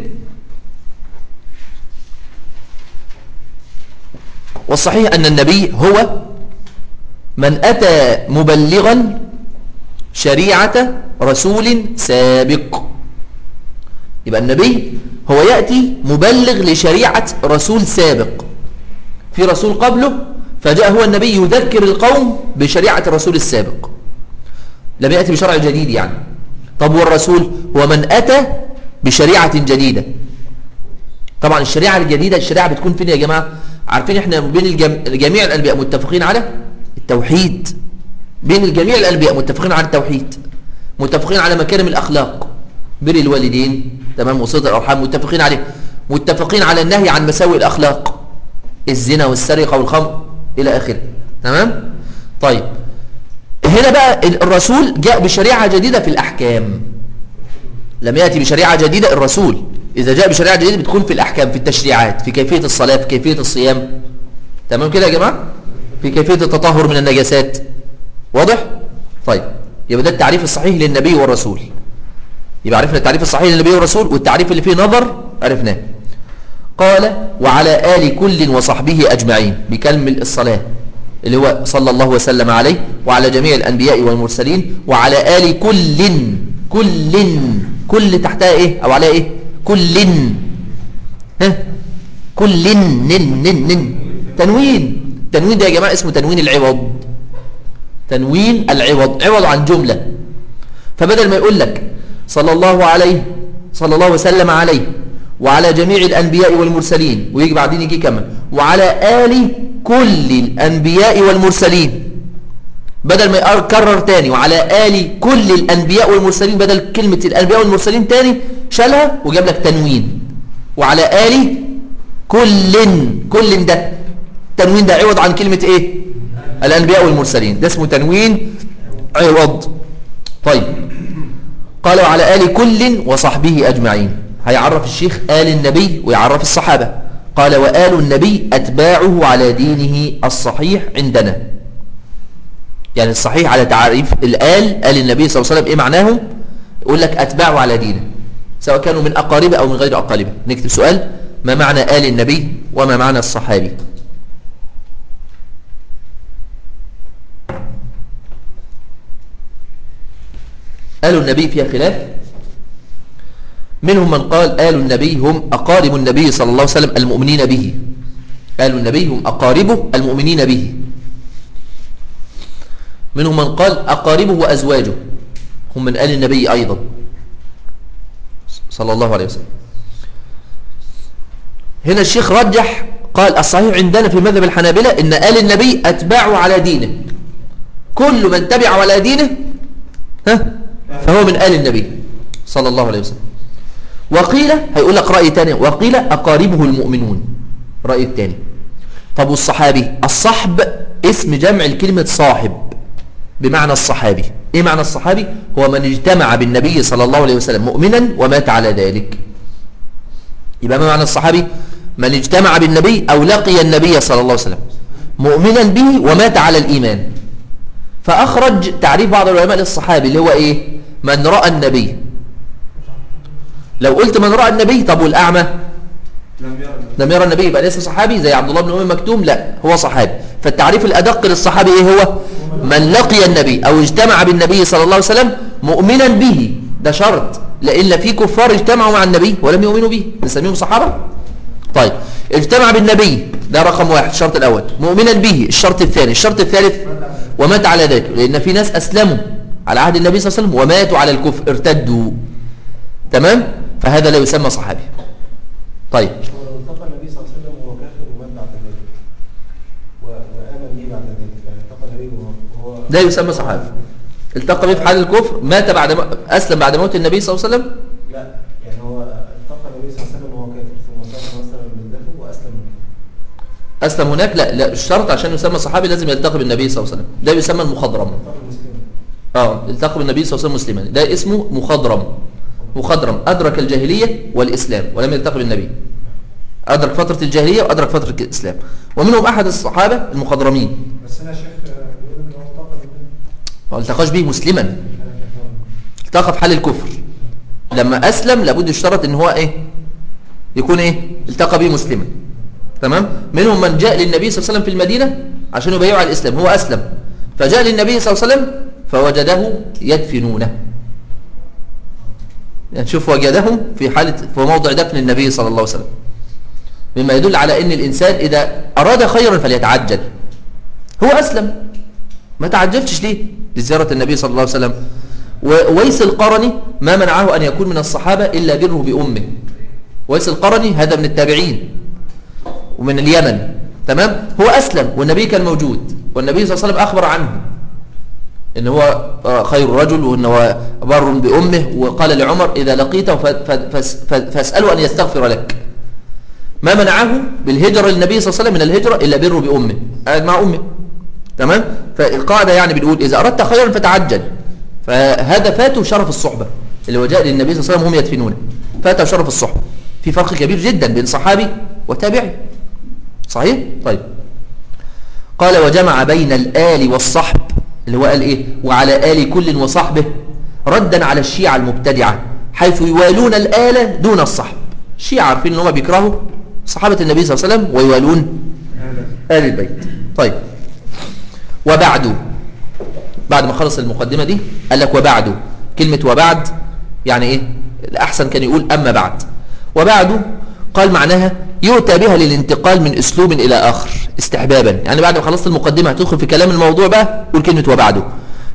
والصحيح أن النبي هو من أتى مبلغا شريعة رسول سابق يبقى النبي هو يأتي مبلغ لشريعة رسول سابق في رسول قبله فجاء هو النبي يذكر القوم بشريعة الرسول السابق لم يأتي بشرع جديد يعني طب والرسول هو من أتى بشريعة جديدة طبعا الشريعة الجديدة الشريعة بتكون فين يا جماعة عارفين احنا بين الجم... جميع الأنبياء متفقين على التوحيد بين الجميع الأنبياء متفقين على التوحيد متفقين على مكارم الأخلاق بر الوالدين تمام وصلة الأرحام متفقين عليه متفقين على النهي عن مساوئ الأخلاق الزنا والسرقة والخمر إلى آخره تمام طيب هنا بقى الرسول جاء بشريعة جديدة في الأحكام لم يأتي بشريعة جديدة الرسول إذا جاء بشريعة جديدة بتكون في الأحكام في التشريعات في كيفية الصلاة في كيفية الصيام تمام كده يا جماعة في كيفية التطهر من النجاسات واضح طيب يبقى ده التعريف الصحيح للنبي والرسول يبقى عرفنا التعريف الصحيح للنبي والرسول والتعريف اللي فيه نظر عرفناه قال وعلى آل كل وصحبه أجمعين بكلم الصلاة اللي هو صلى الله وسلم عليه وعلى جميع الأنبياء والمرسلين وعلى آل كل كل كل تحتها إيه أو على إيه كل ها كل نن نن نن تنوين تنوين ده يا جماعة اسمه تنوين العوض تنوين العوض عوض عن جملة فبدل ما يقول لك صلى الله عليه صلى الله وسلم عليه وعلى جميع الأنبياء والمرسلين ويجي بعدين يجي كمان وعلى آل كل الأنبياء والمرسلين بدل ما يكرر تاني وعلى آل كل الأنبياء والمرسلين بدل كلمة الأنبياء والمرسلين تاني شالها وجاب لك تنوين وعلى آل كل كل ده التنوين ده عوض عن كلمة ايه الأنبياء والمرسلين ده اسمه تنوين عوض طيب قال وعلى آل كل وصحبه أجمعين هيعرف الشيخ آل النبي ويعرف الصحابة قال وآل النبي أتباعه على دينه الصحيح عندنا يعني الصحيح على تعريف الآل آل النبي صلى الله عليه وسلم إيه معناه يقول لك أتباعه على دينه سواء كانوا من أقاربه أو من غير أقاربه نكتب سؤال ما معنى آل النبي وما معنى الصحابي آل النبي فيها خلاف منهم من قال آل النبي هم أقارب النبي صلى الله عليه وسلم المؤمنين به آل النبي هم أقاربه المؤمنين به منهم من قال أقاربه وأزواجه هم من آل النبي أيضا صلى الله عليه وسلم هنا الشيخ رجح قال الصحيح عندنا في مذهب الحنابلة إن آل النبي أتباعه على دينه كل من تبع على دينه ها فهو من آل النبي صلى الله عليه وسلم وقيل هيقول لك رأي تاني وقيل أقاربه المؤمنون رأي التاني طب والصحابي الصحب اسم جمع الكلمة صاحب بمعنى الصحابي ايه معنى الصحابي هو من اجتمع بالنبي صلى الله عليه وسلم مؤمنا ومات على ذلك يبقى ما معنى الصحابي من اجتمع بالنبي او لقي النبي صلى الله عليه وسلم مؤمنا به ومات على الايمان فاخرج تعريف بعض العلماء للصحابي اللي هو ايه من راى النبي لو قلت من راى النبي طب والاعمى لم يرى لم يرى النبي يبقى ليس صحابي زي عبد الله بن ام مكتوم لا هو صحابي فالتعريف الادق للصحابي ايه هو من لقي النبي او اجتمع بالنبي صلى الله عليه وسلم مؤمنا به ده شرط لان في كفار اجتمعوا مع النبي ولم يؤمنوا به نسميهم صحابه طيب اجتمع بالنبي ده رقم واحد الشرط الاول مؤمنا به الشرط الثاني الشرط الثالث ومات على ذلك لان في ناس اسلموا على عهد النبي صلى الله عليه وسلم وماتوا على الكفر ارتدوا تمام فهذا لا يسمى صحابي طيب ولو التقى النبي صلى الله عليه وسلم وهو كافر ومات بعد ذلك و- وآمن به بعد ذلك يعني التقى النبي وهو ده يسمى صحابي التقى به في حال الكفر مات بعد ما أسلم بعد موت النبي صلى الله عليه وسلم لا يعني هو التقى النبي صلى الله عليه وسلم وهو كافر ثم سافر مثلا من دفه وأسلم أسلم هناك لا لا الشرط عشان يسمى صحابي لازم يلتقي بالنبي صلى الله عليه وسلم ده يسمى المخضرم التقى المسلمين اه التقى بالنبي صلى الله عليه وسلم مسلما ده اسمه مخضرم مخضرم أدرك الجاهلية والإسلام ولم يلتقي بالنبي أدرك فترة الجاهلية وأدرك فترة الإسلام ومنهم أحد الصحابة المخضرمين بس انا شايف بيقول ان هو الطاقه بالنبي ما التقاش به مسلما انا كفار التقى في حال الكفر لما أسلم لابد يشترط ان هو ايه يكون ايه التقى به مسلما تمام منهم من جاء للنبي صلى الله عليه وسلم في المدينة عشان يبايعوا على الإسلام هو أسلم فجاء للنبي صلى الله عليه وسلم فوجده يدفنونه يعني شوف وجدهم في حالة في موضع دفن النبي صلى الله عليه وسلم مما يدل على ان الإنسان إذا أراد خيرا فليتعجل هو أسلم ما تعجلتش ليه لزيارة النبي صلى الله عليه وسلم وويس القرني ما منعه أن يكون من الصحابة إلا بره بأمه ويس القرني هذا من التابعين ومن اليمن تمام هو أسلم والنبي كان موجود والنبي صلى الله عليه وسلم أخبر عنه إن هو آه، خير رجل وإن هو بر بأمه وقال لعمر إذا لقيته ف- ف- فس- ف- فاسأله أن يستغفر لك ما منعه بالهجرة للنبي صلى الله عليه وسلم من الهجرة إلا بره بأمه قاعد مع أمه تمام فالقاعدة يعني بنقول إذا أردت خيرا فتعجل فهذا فاته شرف الصحبة اللي هو جاء للنبي صلى الله عليه وسلم هم يدفنونه فاته شرف الصحبة في فرق كبير جدا بين صحابي وتابعي صحيح؟ طيب قال وجمع بين الآل والصحب اللي هو قال إيه وعلى آل كل وصحبه ردا على الشيعة المبتدعة حيث يوالون الآل دون الصحب الشيعة عارفين ان هم بيكرهوا صحابة النبي صلى الله عليه وسلم ويوالون آل البيت طيب وبعد بعد ما خلص المقدمة دي قال لك وبعد كلمة وبعد يعني ايه الأحسن كان يقول أما بعد وبعد قال معناها يؤتى بها للانتقال من أسلوب إلى آخر استحبابا يعني بعد ما خلصت المقدمة هتدخل في كلام الموضوع بقى قول كلمة وبعده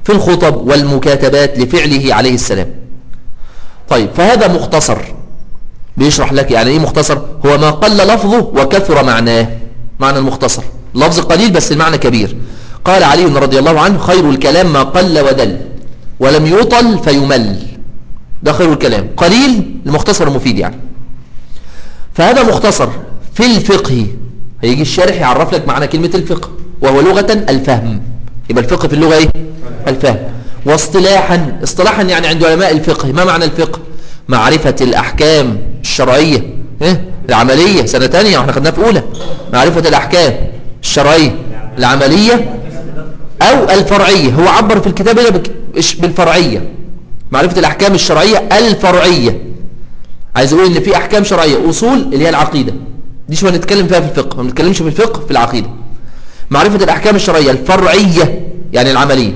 في الخطب والمكاتبات لفعله عليه السلام طيب فهذا مختصر بيشرح لك يعني ايه مختصر هو ما قل لفظه وكثر معناه معنى المختصر لفظ قليل بس المعنى كبير قال علي رضي الله عنه خير الكلام ما قل ودل ولم يطل فيمل ده خير الكلام قليل المختصر مفيد يعني فهذا مختصر في الفقه هيجي الشارح يعرف لك معنى كلمة الفقه وهو لغة الفهم يبقى الفقه في اللغة ايه الفهم واصطلاحا اصطلاحا يعني عند علماء الفقه ما معنى الفقه معرفة الأحكام الشرعية إيه؟ العملية سنة تانية واحنا خدناها في أولى معرفة الأحكام الشرعية العملية أو الفرعية هو عبر في الكتاب هنا بك- إيش- بالفرعية معرفة الأحكام الشرعية الفرعية عايز أقول إن في أحكام شرعية أصول اللي هي العقيدة دي شو هنتكلم فيها في الفقه ما بنتكلمش في الفقه في العقيدة معرفة الأحكام الشرعية الفرعية يعني العملية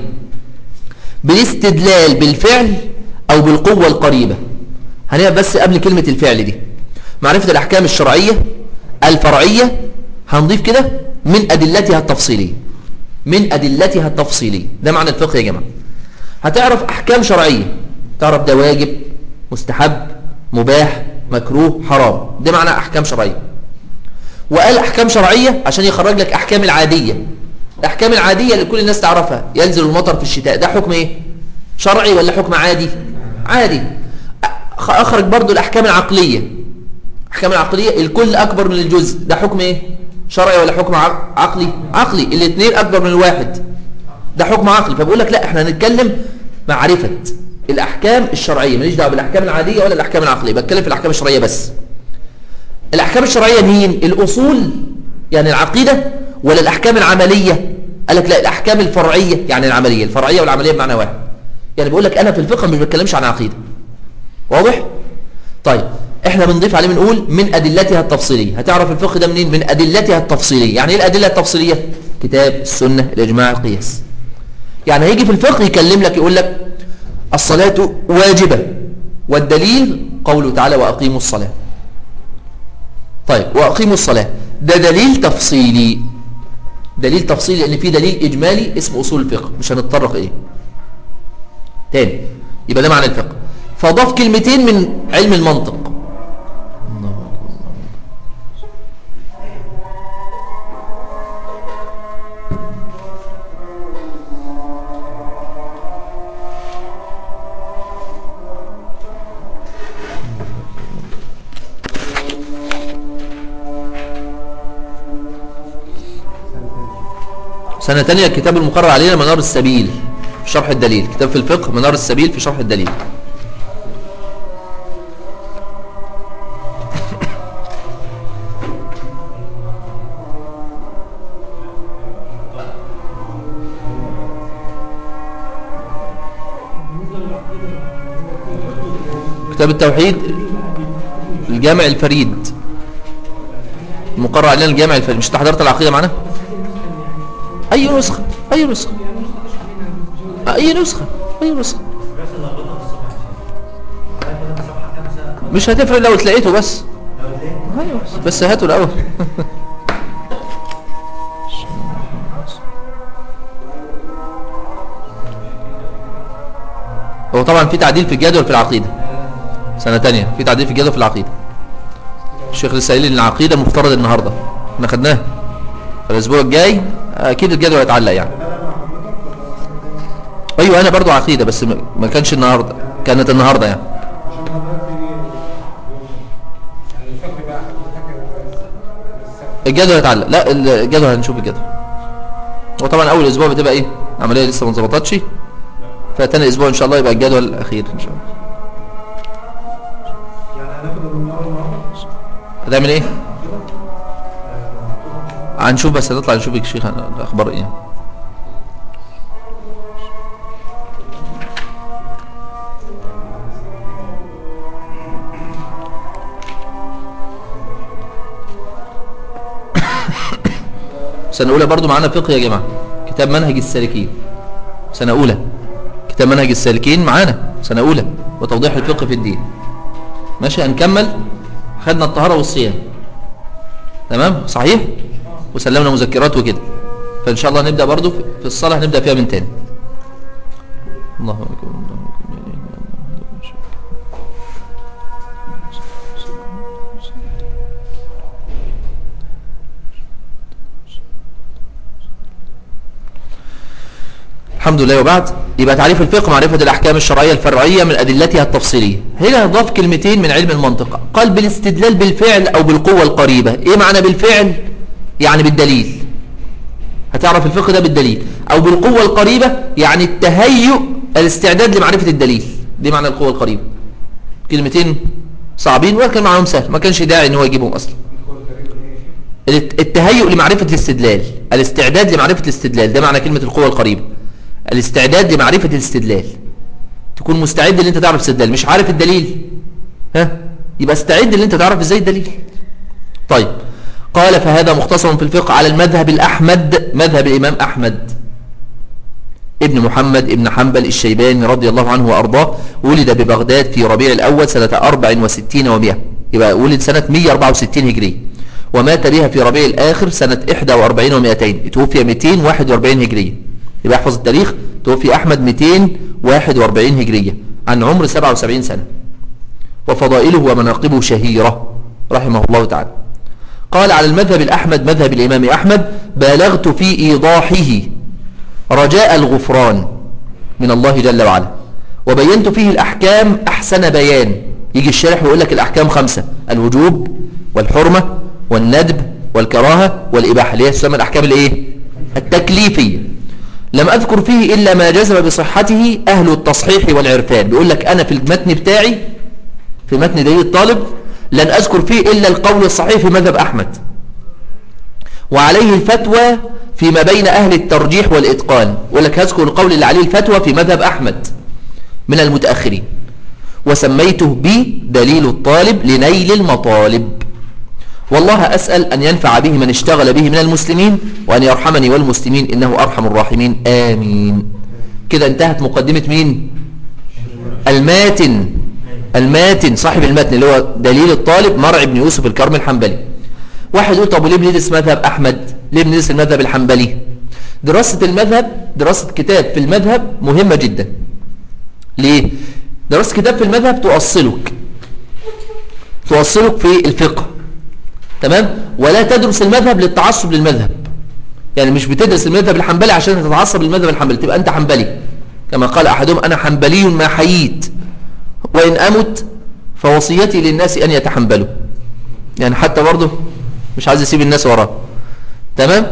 بالاستدلال بالفعل أو بالقوة القريبة هنبقى بس قبل كلمة الفعل دي معرفة الأحكام الشرعية الفرعية هنضيف كده من أدلتها التفصيلية من أدلتها التفصيلية ده معنى الفقه يا جماعة هتعرف أحكام شرعية تعرف ده واجب مستحب مباح مكروه حرام ده معنى أحكام شرعية وقال أحكام شرعية عشان يخرج لك أحكام العادية الأحكام العادية اللي كل الناس تعرفها ينزل المطر في الشتاء ده حكم إيه شرعي ولا حكم عادي عادي أ- أخرج برضو الأحكام العقلية الأحكام العقلية الكل أكبر من الجزء ده حكم إيه شرعي ولا حكم ع- عقلي عقلي الاثنين أكبر من الواحد ده حكم عقلي فبقول لك لا احنا هنتكلم معرفة الأحكام الشرعية ماليش دعوه بالأحكام العادية ولا الأحكام العقلية بتكلم في الأحكام الشرعية بس الأحكام الشرعية مين الأصول يعني العقيدة ولا الأحكام العملية قال لك لا الأحكام الفرعية يعني العملية الفرعية والعملية بمعنى واحد يعني بقول لك أنا في الفقه مش بتكلمش عن عقيدة واضح طيب احنا بنضيف عليه بنقول من أدلتها التفصيلية هتعرف الفقه ده منين من أدلتها التفصيلية يعني ايه الأدلة التفصيلية كتاب السنة الإجماع القياس يعني هيجي في الفقه يكلم لك يقول لك الصلاة واجبة والدليل قوله تعالى وأقيموا الصلاة طيب وأقيموا الصلاة ده دليل تفصيلي دليل تفصيلي لأن في دليل إجمالي اسمه أصول الفقه مش هنتطرق إيه تاني يبقى ده معنى الفقه فأضاف كلمتين من علم المنطق سنة تانية الكتاب المقرر علينا منار السبيل في شرح الدليل كتاب في الفقه منار السبيل في شرح الدليل كتاب التوحيد الجامع الفريد المقرر علينا الجامع الفريد مش انت حضرت العقيدة معنا اي نسخة اي نسخة اي نسخة اي نسخة مش هتفرق لو تلاقيته بس ايوه بس- بس هاته الاول هو طبعا في تعديل في الجدول في العقيدة سنة تانية في تعديل في الجدول في العقيدة الشيخ لسه قايل لي ان العقيدة مفترض النهاردة احنا خدناها فالاسبوع الجاي اكيد الجدول هيتعلق يعني ايوه انا برضو عقيدة بس ما ما كانش النهاردة كانت النهاردة يعني عشان حضرتك في يعني الفقه بقى حضرتك الجدول هيتعلق لا الجدول هنشوف الجدول هو طبعا اول اسبوع بتبقى ايه عملية لسه ما اتظبطتش فتاني اسبوع ان شاء الله يبقى الجدول الاخير ان شاء الله يعني هناخد المنار النهارده هتعمل ايه هنشوف بس هنطلع نشوف يا شيخ الاخبار ايه سنة أولى برضو معانا فقه يا جماعة كتاب منهج السالكين سنة أولى كتاب منهج السالكين معانا سنة أولى وتوضيح الفقه في الدين ماشي هنكمل خدنا الطهارة والصيام تمام صحيح وسلمنا مذكرات وكده فإن شاء الله نبدأ برضو في الصلاة هنبدأ فيها من تاني الله أكبر الله أكبر لا إله إلا الله وحده لا شريك له. الحمد لله وبعد يبقى تعريف الفقه معرفة الأحكام الشرعية الفرعية من أدلتها التفصيلية هنا ضاف كلمتين من علم المنطق قال بالاستدلال بالفعل أو بالقوة القريبة إيه معنى بالفعل؟ يعني بالدليل هتعرف الفقه ده بالدليل أو بالقوة القريبة يعني التهيؤ الاستعداد لمعرفة الدليل دي معنى القوة القريبة كلمتين صعبين ولكن معناهم سهل ما كانش داعي ان هو يجيبهم أصلا الت- التهيؤ لمعرفة الاستدلال الاستعداد لمعرفة الاستدلال ده معنى كلمة القوة القريبة الاستعداد لمعرفة الاستدلال تكون مستعد ان انت تعرف استدلال مش عارف الدليل ها يبقى استعد ان انت تعرف ازاي الدليل طيب قال فهذا مختصر في الفقه على المذهب الأحمد مذهب الإمام أحمد ابن محمد ابن حنبل الشيباني رضي الله عنه وأرضاه ولد ببغداد في ربيع الأول سنة 64 و100 يبقى ولد سنة 164 هجري ومات بها في ربيع الآخر سنة 41 و200 توفي 241 هجرية يبقى احفظ التاريخ توفي أحمد 241 هجرية عن عمر 77 سنة وفضائله ومناقبه شهيرة رحمه الله تعالى قال على المذهب الأحمد مذهب الإمام أحمد بالغت في إيضاحه رجاء الغفران من الله جل وعلا وبينت فيه الأحكام أحسن بيان يجي الشارح ويقول لك الأحكام خمسة الوجوب والحرمة والندب والكراهة والإباحة اللي هي تسمى الأحكام الإيه؟ التكليفية لم أذكر فيه إلا ما جزم بصحته أهل التصحيح والعرفان بيقول لك أنا في المتن بتاعي في متن دليل الطالب لن أذكر فيه إلا القول الصحيح في مذهب أحمد وعليه الفتوى فيما بين أهل الترجيح والإتقان يقول لك هذكر القول اللي عليه الفتوى في مذهب أحمد من المتأخرين وسميته بدليل الطالب لنيل المطالب والله أسأل أن ينفع به من اشتغل به من المسلمين وأن يرحمني والمسلمين إنه أرحم الراحمين آمين كده انتهت مقدمة مين الماتن الماتن صاحب المتن اللي هو دليل الطالب مرع بن يوسف الكرم الحنبلي واحد يقول طب وليه بندرس مذهب أحمد ليه بندرس المذهب الحنبلي دراسة المذهب دراسة كتاب في المذهب مهمة جدا ليه دراسة كتاب في المذهب تؤصلك تؤصلك في الفقه تمام ولا تدرس المذهب للتعصب للمذهب يعني مش بتدرس المذهب الحنبلي عشان تتعصب للمذهب الحنبلي تبقى انت حنبلي كما قال احدهم انا حنبلي ما حييت وان امت فوصيتي للناس ان يتحنبلوا يعني حتى برضه مش عايز يسيب الناس وراه تمام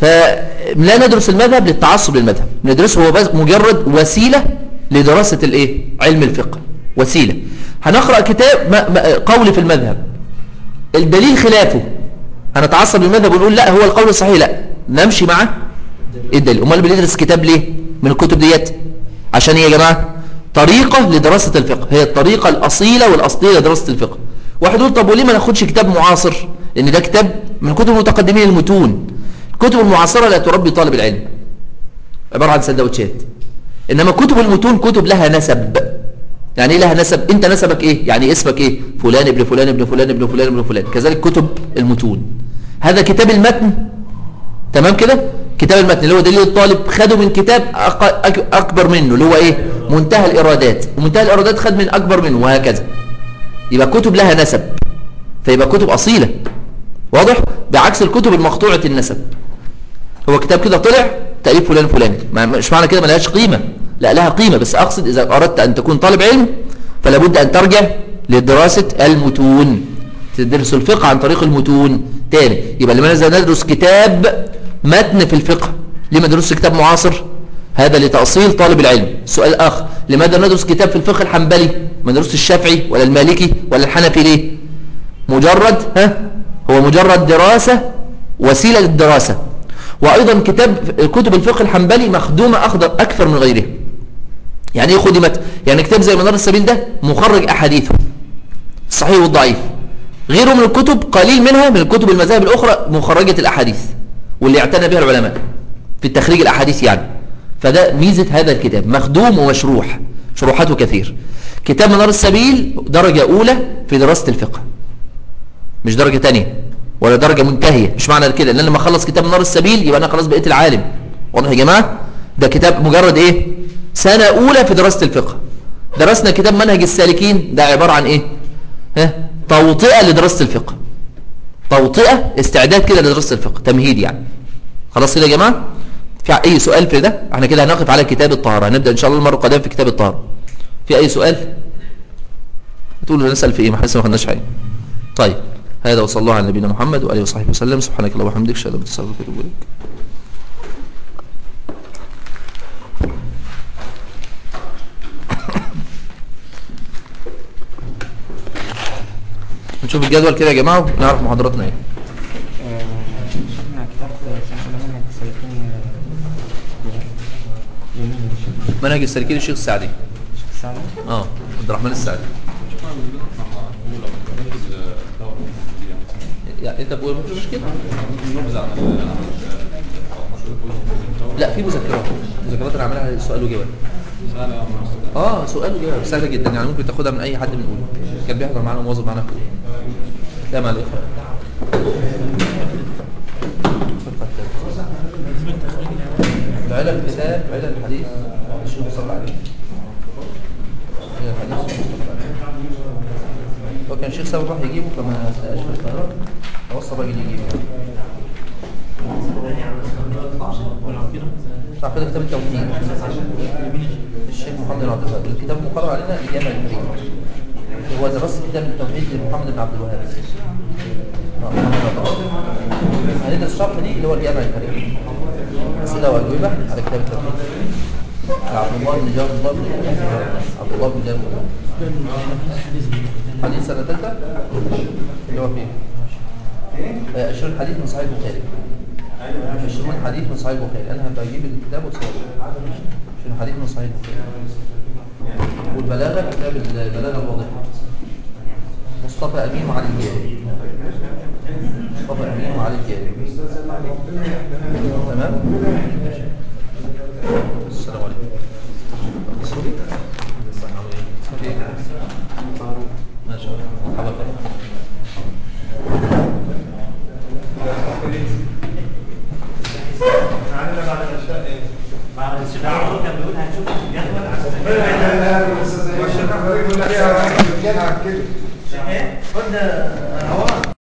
فلا ندرس المذهب للتعصب للمذهب ندرسه هو بس مجرد وسيلة لدراسة الايه علم الفقه وسيلة هنقرأ كتاب ما- ما- قول في المذهب الدليل خلافه هنتعصب للمذهب ونقول لا هو القول الصحيح لا نمشي مع الدليل امال بندرس كتاب ليه من الكتب ديت عشان ايه يا جماعه طريقه لدراسه الفقه هي الطريقه الاصيله والاصليه لدراسه الفقه واحد يقول طب وليه ما ناخدش كتاب معاصر لان ده كتاب من كتب المتقدمين المتون الكتب المعاصره لا تربي طالب العلم عباره عن سندوتشات انما كتب المتون كتب لها نسب يعني ايه لها نسب انت نسبك ايه يعني اسمك ايه فلان ابن فلان ابن فلان ابن فلان ابن فلان كذلك كتب المتون هذا كتاب المتن تمام كده كتاب المتن اللي هو دليل الطالب خده من كتاب أق- أك- اكبر منه اللي هو ايه منتهى الارادات ومنتهى الارادات خد من اكبر منه وهكذا يبقى كتب لها نسب فيبقى كتب اصيله واضح بعكس الكتب المقطوعه النسب هو كتاب كده طلع تأليف فلان فلاني ما- مش معنى كده ملهاش قيمة لا لها قيمة بس أقصد إذا أردت أن تكون طالب علم فلا بد أن ترجع لدراسة المتون تدرس الفقه عن طريق المتون تاني يبقى لماذا ندرس كتاب متن في الفقه لما ندرس كتاب معاصر هذا لتأصيل طالب العلم سؤال آخر لماذا ندرس كتاب في الفقه الحنبلي ما ندرس الشافعي ولا المالكي ولا الحنفي ليه مجرد ها هو مجرد دراسة وسيلة للدراسة وأيضا كتاب كتب الفقه الحنبلي مخدومة أخضر أكثر من غيره يعني إيه خدمت يعني كتاب زي منار السبيل ده مخرج أحاديثه الصحيح والضعيف غيره من الكتب قليل منها من الكتب المذاهب الأخرى مخرجة الأحاديث واللي اعتنى بها العلماء في التخريج الأحاديث يعني فده ميزة هذا الكتاب مخدوم ومشروح شروحاته كثير كتاب منار السبيل درجة أولى في دراسة الفقه مش درجة تانية ولا درجة منتهية مش معنى كده لأن لما أخلص كتاب نار السبيل يبقى أنا خلاص بقيت العالم واضح يا جماعة ده كتاب مجرد إيه سنة أولى في دراسة الفقه درسنا كتاب منهج السالكين ده عبارة عن إيه ها توطئة لدراسة الفقه توطئة استعداد كده لدراسة الفقه تمهيد يعني خلاص كده يا جماعة في أي سؤال في ده احنا كده هنقف على كتاب الطهارة هنبدأ إن شاء الله المرة القادمة في كتاب الطهارة في أي سؤال تقولوا نسأل في إيه ما حسنا ما خدناش حاجة طيب هذا وصلى الله على نبينا محمد وآله وصحبه وسلم سبحانك اللهم وبحمدك اشهد ان لا اله الا انت استغفرك واتوب اليك نشوف الجدول كده يا جماعه ونعرف محاضراتنا ايه شفنا كتاب شرح منهج السلفين يمين الشيخ منهج السالكين الشيخ السعدي سامي اه عبد الرحمن السعدي يعني انت بقول مفيش مشكله لا في مذكرات مذكرات انا عاملها سؤال وجواب اه سؤال وجواب سهله جدا يعني ممكن تاخدها من اي حد من اولى كان بيحضر معانا ومواظب معانا في اولى لا مع الاخوه العلل الكتاب علل الحديث الشيخ صلى عليه علل الحديث الشيخ صلى عليه هو كان الشيخ سامي راح يجيبه فما لقاش في القاهره فوصى الراجل يجيبه صح كده كتاب التوحيد الشيخ محمد بن عبد الوهاب الكتاب المقرر علينا الجامع الكريم هو درس كتاب التوحيد لمحمد بن عبد الوهاب آه، محمد بن عبد الوهاب. هندرس الشرح دي اللي هو الجامع الكريم أسئلة وأجوبة على كتاب التوحيد عبد الله بن جابر الله بن عبد الله بن جابر حديث سنة ثالثة اللي هو فيه آه، 20 حديث من صحيح البخاري 20 حديث من صحيح البخاري انا بجيب الكتاب وصوره 20 حديث من صحيح البخاري والبلاغه كتاب البلاغه الواضحه مصطفى امين وعلي الجاري مصطفى امين وعلي الجاري تمام السلام عليكم ما شاء الله مرحبا بك بعد الاستدعاء كان بيقول هنشوف الجدول والشيخ أحمد يقول لك يا رجال كده عشان قلنا هو